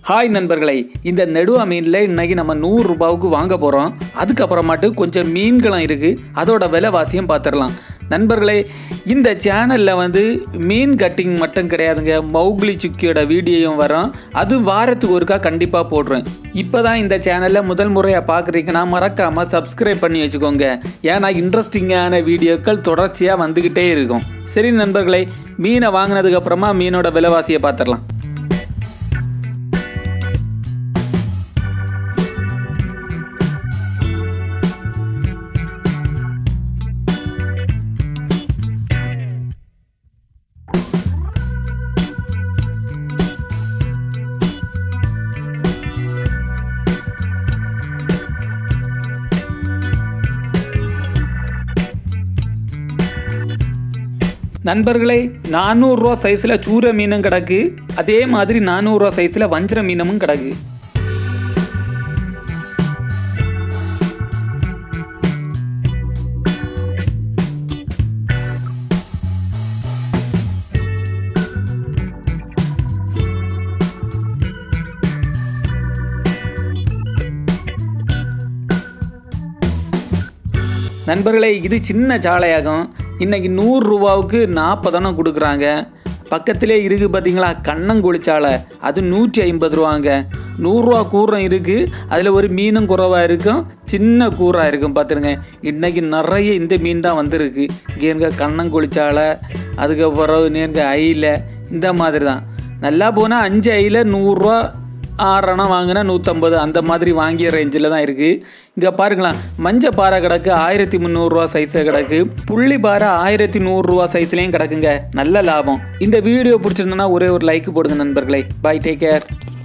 hi நண்பர்களே இந்த நெடுவா மீனில் இன்னைக்கு நம்ம நூறு ரூபாவுக்கு வாங்க போகிறோம் அதுக்கப்புறமாட்டு கொஞ்சம் மீன்களும் இருக்குது அதோட விலைவாசியும் பார்த்துடலாம் நண்பர்களே இந்த சேனலில் வந்து மீன் கட்டிங் மட்டும் கிடையாதுங்க மௌக்லி சுக்கியோட வீடியோயும் வரும் அது வாரத்துக்கு ஒருக்கா கண்டிப்பாக போடுறேன் இப்போ தான் இந்த சேனலில் முதல் முறையாக பார்க்குறீங்கன்னா மறக்காமல் சப்ஸ்கிரைப் பண்ணி வச்சுக்கோங்க ஏன்னா இன்ட்ரெஸ்டிங்கான வீடியோக்கள் தொடர்ச்சியாக வந்துக்கிட்டே இருக்கும் சரி நண்பர்களே மீனை வாங்கினதுக்கப்புறமா மீனோட விலைவாசியை பார்த்துடலாம் நண்பர்களே நானூறுரூவா சைஸில் சூர மீனும் கிடக்கு அதே மாதிரி நானூறுரூவா சைஸில் வஞ்சர மீனமும் கிடக்கு நண்பர்களே இது சின்ன சாலையாகும் இன்னைக்கு நூறு ரூபாவுக்கு நாற்பதனம் கொடுக்குறாங்க பக்கத்திலே இருக்குது பார்த்தீங்களா கண்ணங்குழி சாலை அது நூற்றி ஐம்பது ரூபாங்க நூறுரூவா கூரம் இருக்குது அதில் ஒரு மீனும் குறவாக இருக்கும் சின்ன கூறாக இருக்கும் பார்த்துருங்க இன்றைக்கி நிறைய இந்த மீன் தான் வந்திருக்கு இங்கே இருக்க கண்ணங்குழி சாலை அதுக்கப்புறம் நேருங்க ஐல இந்த மாதிரி தான் நல்லா போனால் அஞ்சு ஐல நூறுரூவா ஆறணா வாங்கினா நூற்றம்பது அந்த மாதிரி வாங்கிய ரேஞ்சில் தான் இருக்குது இங்கே பாருங்களேன் மஞ்சள் பாறை கிடக்கு ஆயிரத்தி முந்நூறுரூவா சைஸில் கிடக்கு புள்ளி பாறை ஆயிரத்தி நூறுரூவா சைஸ்லேயும் கிடக்குங்க நல்ல லாபம் இந்த வீடியோ பிடிச்சிருந்தனா ஒரே ஒரு லைக் போடுங்க நண்பர்களே பை டேக் கேர்